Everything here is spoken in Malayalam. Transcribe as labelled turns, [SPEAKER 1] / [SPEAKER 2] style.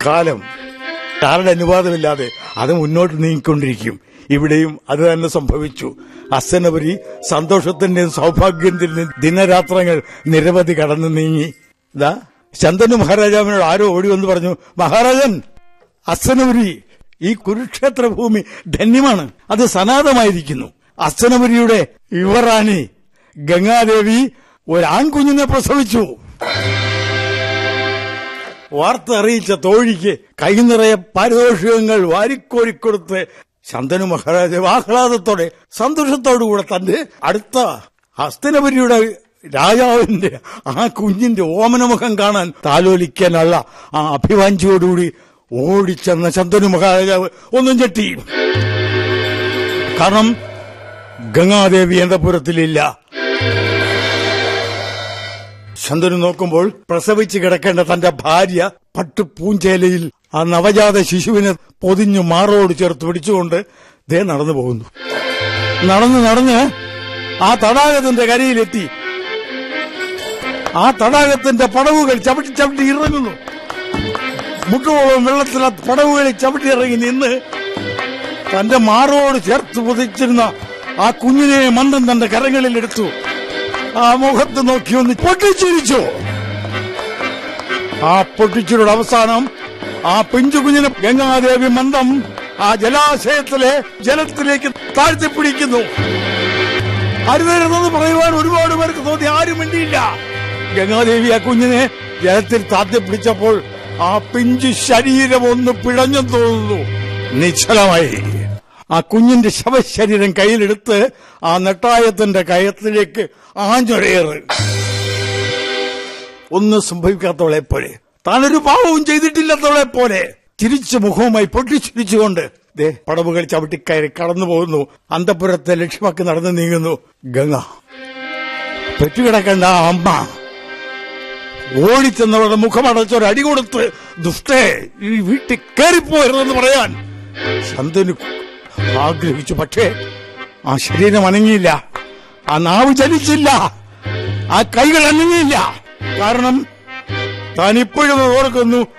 [SPEAKER 1] കാലം ആരുടെ അനുവാദമില്ലാതെ അത് മുന്നോട്ട് നീങ്ങിക്കൊണ്ടിരിക്കും ഇവിടെയും അത് തന്നെ സംഭവിച്ചു അസനപുരി സന്തോഷത്തിന്റെയും സൗഭാഗ്യത്തിന്റെയും ദിനരാത്രങ്ങൾ നിരവധി കടന്നു നീങ്ങി ഇതാ ശന്തനു മഹാരാജാവിനോട് ആരോ ഓടി വന്ന് പറഞ്ഞു മഹാരാജൻ അസനപുരി ഈ കുരുക്ഷേത്ര ഭൂമി ധന്യമാണ് അത് സനാതമായിരിക്കുന്നു അസനപുരിയുടെ യുവറാണി ഗംഗാദേവി ഒരു ആൺകുഞ്ഞിനെ പ്രസവിച്ചു വാർത്ത അറിയിച്ച തോഴിക്ക് കൈനിറയെ പാരിതോഷികങ്ങൾ വാരിക്കോരിക്കൊടുത്ത് ശന്തനു മഹാരാജാവ് ആഹ്ലാദത്തോടെ സന്തോഷത്തോടുകൂടെ തന്റെ അടുത്ത ഹസ്തനപുരിയുടെ രാജാവിന്റെ ആ കുഞ്ഞിന്റെ ഓമനമുഖം കാണാൻ താലോലിക്കാനുള്ള ആ അഭിവാഞ്ചിയോടുകൂടി ഓടിച്ചെന്ന ശന്തനു മഹാരാജാവ് ഒന്നും ചെട്ടി കാരണം ഗംഗാദേവി അന്തപുരത്തിലില്ല ശന്തനു നോക്കുമ്പോൾ പ്രസവിച്ച് കിടക്കേണ്ട തന്റെ ഭാര്യ പട്ടുപൂഞ്ചേലയിൽ ആ നവജാത ശിശുവിനെ പൊതിഞ്ഞു മാറോട് ചേർത്ത് പിടിച്ചുകൊണ്ട് ദേ നടന്നു പോകുന്നു നടന്ന് നടന്ന് ആ തടാകത്തിന്റെ കരയിലെത്തി ആ തടാകത്തിന്റെ പടവുകൾ ചവിട്ടി ചവിട്ടി ഇറങ്ങുന്നു മുട്ടോളം വെള്ളത്തിലെ പടവുകളിൽ ചവിട്ടി ഇറങ്ങി നിന്ന് തന്റെ മാറോട് ചേർത്ത് പൊതിച്ചിരുന്ന ആ കുഞ്ഞിനെ മന്ദം തന്റെ കരങ്ങളിൽ എടുത്തു ആ മുഖത്ത് നോക്കി ഒന്ന് പൊട്ടിച്ചിരിച്ചു ആ പൊട്ടിച്ചിരുടെ അവസാനം ആ പിഞ്ചു കുഞ്ഞിനെ ഗംഗാദേവി മന്ദം ആ ജലാശയത്തിലെ ജലത്തിലേക്ക് താഴ്ത്തിപ്പിടിക്കുന്നു അരുതരുതെന്ന് പറയുവാൻ ഒരുപാട് പേർക്ക് തോന്നി ആരും മിണ്ടിയില്ല ഗംഗാദേവി ആ കുഞ്ഞിനെ ജലത്തിൽ താഴ്ത്തിപ്പിടിച്ചപ്പോൾ ആ പിഞ്ചു ശരീരം ഒന്ന് പിഴഞ്ഞെന്ന് തോന്നുന്നു നിശ്ചലമായി ആ കുഞ്ഞിന്റെ ശവശരീരം കയ്യിലെടുത്ത് ആ നെട്ടായത്തിന്റെ കയത്തിലേക്ക് ആഞ്ഞൊരേറ് ഒന്നും സംഭവിക്കാത്തവളെ പോലെ താനൊരു പാവവും ചെയ്തിട്ടില്ലാത്തവളെ പോലെ തിരിച്ചു മുഖവുമായി പൊട്ടിച്ചിരിച്ചുകൊണ്ട് ദേ പടവുകൾ ചവിട്ടിക്കയറി കടന്നു പോകുന്നു അന്തപുരത്തെ ലക്ഷ്യമാക്കി നടന്നു നീങ്ങുന്നു ഗംഗ പെറ്റുകിടക്കേണ്ട ആ അമ്മ ഓടിച്ചെന്നവരുടെ മുഖമടച്ചൊരു അടി കൊടുത്ത് ദുഷ്ടേ ഈ വീട്ടിൽ കയറിപ്പോയരുതെന്ന് പറയാൻ ശന്തനു ആഗ്രഹിച്ചു പക്ഷേ ആ ശരീരം അനങ്ങിയില്ല ആ നാവ് ചലിച്ചില്ല ആ കൈകൾ അനങ്ങിയില്ല കാരണം താൻ ഇപ്പോഴും ഓർക്കുന്നു